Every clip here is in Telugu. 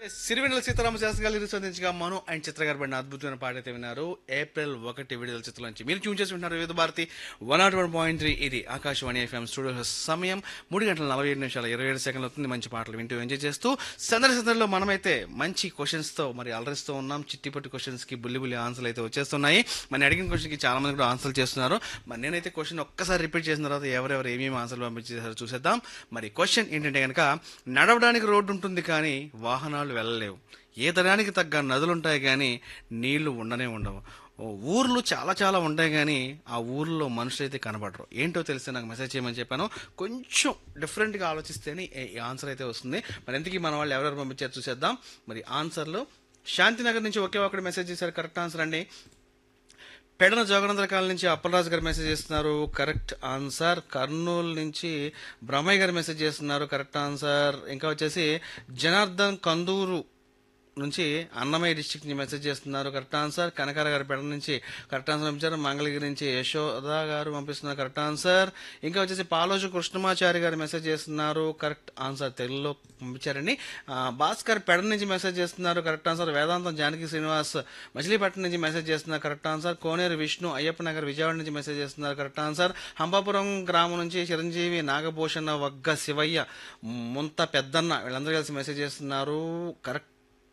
సిరివెన్నెల సీతారామ శాస్త్రి గారు రూపొందించగా మను అండ్ చిత్ర గారు పడిన అద్భుతమైన పాట అయితే విన్నారు ఏప్రిల్ ఒకటి విడుదల చిత్రం నుంచి మీరు ట్యూన్ చేసి వింటున్నారు Vividh Bharati one nought one point three ఇది ఆకాశవాణి ఎఫ్ఎం స్టూడియో సమయం మూడు గంటల నలభై ఏడు నిమిషాల ఇరవై ఏడు సెకండ్లు అవుతుంది మంచి పాటలు వింటూ ఎంజాయ్ చేస్తూ సందడి సందడిలో మనమైతే మంచి క్వశ్చన్స్ తో మరి అలరిస్తూ ఉన్నాం చిట్టిపట్టి క్వశ్చన్స్ కి బుల్లి బుల్లి ఆన్సర్లు అయితే వచ్చేస్తున్నాయి మరి అడిగిన క్వశ్చన్ కి చాలా మంది కూడా ఆన్సర్లు చేస్తున్నారు మరి నేనైతే క్వశ్చన్ ఒక్కసారి రిపీట్ చేసిన తర్వాత ఎవరెవరు ఏమేమి ఆన్సర్లు పంపించేసారో చూసేద్దాం మరి క్వశ్చన్ ఏంటంటే కనుక నడవడానికి రోడ్డు ఉంటుంది కానీ వాహనాలు వెళ్ళలేవు ఏ తరానికి తగ్గ నదులుంటాయి కానీ నీళ్లు ఉండనే ఉండవు ఓ ఊర్లు చాలా చాలా ఉంటాయి కానీ ఆ ఊర్లో మనుషులు అయితే కనబడరు ఏంటో తెలిస్తే నాకు మెసేజ్ చేయమని చెప్పాను కొంచెం డిఫరెంట్గా ఆలోచిస్తేనే ఈ- ఈ ఆన్సర్ అయితే వస్తుంది మరి ఎంతకీ మన వాళ్ళు ఎవరెవరు పంపించారు చూసేద్దాం మరి ఆన్సర్లు శాంతినగర్ నుంచి ఒకే ఒకటి మెసేజ్ చేశారు కరెక్ట్ ఆన్సర్ అండి పెడన జోగనందర కాలం నుంచి అప్పలరాజు గారు మెసేజ్ చేస్తున్నారు కరెక్ట్ ఆన్సర్ కర్నూలు నుంచి బ్రహ్మయ్య గారు మెసేజ్ చేస్తున్నారు కరెక్ట్ ఆన్సర్ ఇంకా వచ్చేసి జనార్దన్ కందూరు నుంచి అన్నమయ్య డిస్టిక్ నుంచి మెసేజ్ చేస్తున్నారు కరెక్ట్ ఆన్సర్ కనకార గారు పెడ నుంచి కరెక్ట్ ఆన్సర్ పంపించారు మంగళగిరి నుంచి యశోద గారు పంపిస్తున్నారు కరెక్ట్ ఆన్సర్ ఇంకా వచ్చేసి పాలోజు కృష్ణమాచారి గారు మెసేజ్ చేస్తున్నారు కరెక్ట్ ఆన్సర్ తెలుగులో పంపించారండి ఆ, భాస్కర్ పెడ నుంచి మెసేజ్ చేస్తున్నారు కరెక్ట్ ఆన్సర్ వేదాంతం జానకి శ్రీనివాస్ మచిలీపట్నం నుంచి మెసేజ్ చేస్తున్నారు కరెక్ట్ ఆన్సర్ కోనేరు విష్ణు అయ్యప్ప నగర్ విజయవాడ నుంచి మెసేజ్ చేస్తున్నారు కరెక్ట్ ఆన్సర్ హంపాపురం గ్రామం నుంచి చిరంజీవి నాగభూషణ వగ్గ శివయ్య ముంత పెద్దన్న వీళ్ళందరూ కలిసి మెసేజ్ చేస్తున్నారు కరెక్ట్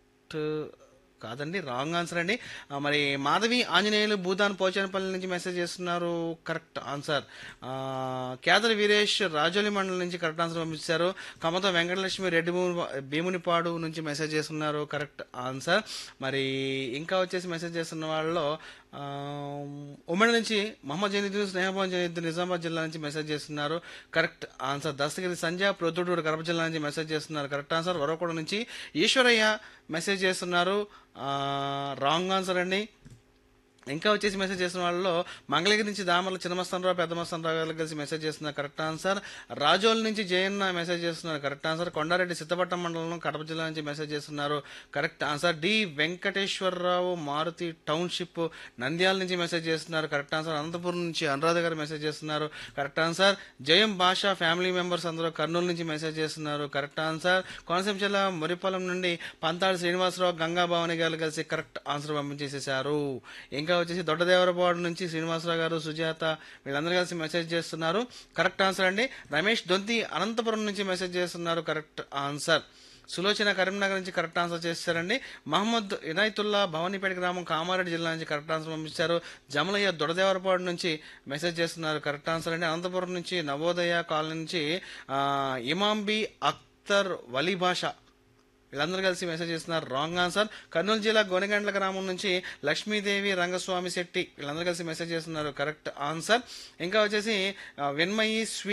కాదండి రాంగ్ ఆన్సర్ అండి ఆ, మరి మాధవి ఆంజనేయులు భూదాన్ పోచనపల్లి నుంచి మెసేజ్ చేస్తున్నారు కరెక్ట్ ఆన్సర్ ఆ, కేదర్ వీరేష్ రాజోలి మండలం నుంచి కరెక్ట్ ఆన్సర్ పంపించారు కమత వెంకటలక్ష్మి రెడ్డి భూమి భీమునిపాడు నుంచి మెసేజ్ చేస్తున్నారు కరెక్ట్ ఆన్సర్ మరి ఇంకా వచ్చేసి మెసేజ్ చేస్తున్న వాళ్ళలో ఆ, ఉమ్మడి నుంచి మహమ్మద్ జనీద్దీన్ స్నేహభవన్ జనీద్దీన్ నిజామాబాద్ జిల్లా నుంచి మెసేజ్ చేస్తున్నారు కరెక్ట్ ఆన్సర్ దస్తగిరి సంజయ్ ప్రొద్దుటూరు కడప జిల్లా నుంచి మెసేజ్ చేస్తున్నారు కరెక్ట్ ఆన్సర్ వరకోడ నుంచి ఈశ్వరయ్య మెసేజ్ చేస్తున్నారు రాంగ్ ఆన్సర్ అండి ఇంకా వచ్చేసి మెసేజ్ చేసిన వాళ్ళలో మంగళగిరి నుంచి దామర్ల చిన్నమస్తానరావు పెద్ద మస్తానరావు గారు కలిసి మెసేజ్ చేస్తున్నారు కరెక్ట్ ఆన్సర్ రాజోల్ నుంచి జయన్న మెసేజ్ చేస్తున్నారు కరెక్ట్ ఆన్సర్ కొండారెడ్డి సిద్ధపట్నం మండలం కడప జిల్లా నుంచి మెసేజ్ చేస్తున్నారు correct answer D Venkateswararao Maruthi township Nandyal నుంచి మెసేజ్ చేస్తున్నారు కరెక్ట్ ఆన్సర్ అనంతపురం నుంచి అనురాధ గారు మెసేజ్ చేస్తున్నారు కరెక్ట్ ఆన్సర్ జయం భాష ఫ్యామిలీ మెంబర్స్ అందరూ కర్నూలు నుంచి మెసేజ్ చేస్తున్నారు కరెక్ట్ ఆన్సర్ కోనసీమ జిల్లా మురిపాలెం నుండి పంతాడు శ్రీనివాసరావు గంగా భవాని గారు కలిసి కరెక్ట్ ఆన్సర్ పంపించేసేసారు ఇంకా వచ్చేసి దొడ్డదేవరపాడు నుంచి శ్రీనివాసరావు గారు సుజాత వీళ్ళందరూ కలిసి మెసేజ్ చేస్తున్నారు కరెక్ట్ ఆన్సర్ అండి రమేష్ దొంతి అనంతపురం నుంచి మెసేజ్ చేస్తున్నారు కరెక్ట్ ఆన్సర్ సులోచన కరీంనగర్ నుంచి కరెక్ట్ ఆన్సర్ చేశారండి మహమ్మద్ ఇనాయతుల్లా భవానీపేట గ్రామం కామారెడ్డి జిల్లా నుంచి కరెక్ట్ ఆన్సర్ పంపించారు జమలయ్య దొడదేవరపాడు నుంచి మెసేజ్ చేస్తున్నారు కరెక్ట్ ఆన్సర్ అండి అనంతపురం నుంచి నవోదయ కాలనీ నుంచి ఆ, ఇమాంబి అఖ్తర్ వలీ భాష వీళ్ళందరూ కలిసి మెసేజ్ చేస్తున్నారు రాంగ్ ఆన్సర్ కర్నూలు జిల్లా గోనెగండ్ల గ్రామం నుంచి లక్ష్మీదేవి రంగస్వామి శెట్టి వీళ్ళందరూ కలిసి మెసేజ్ చేస్తున్నారు కరెక్ట్ ఆన్సర్ ఇంకా వచ్చేసి ఆ, వెన్మయి స్వీ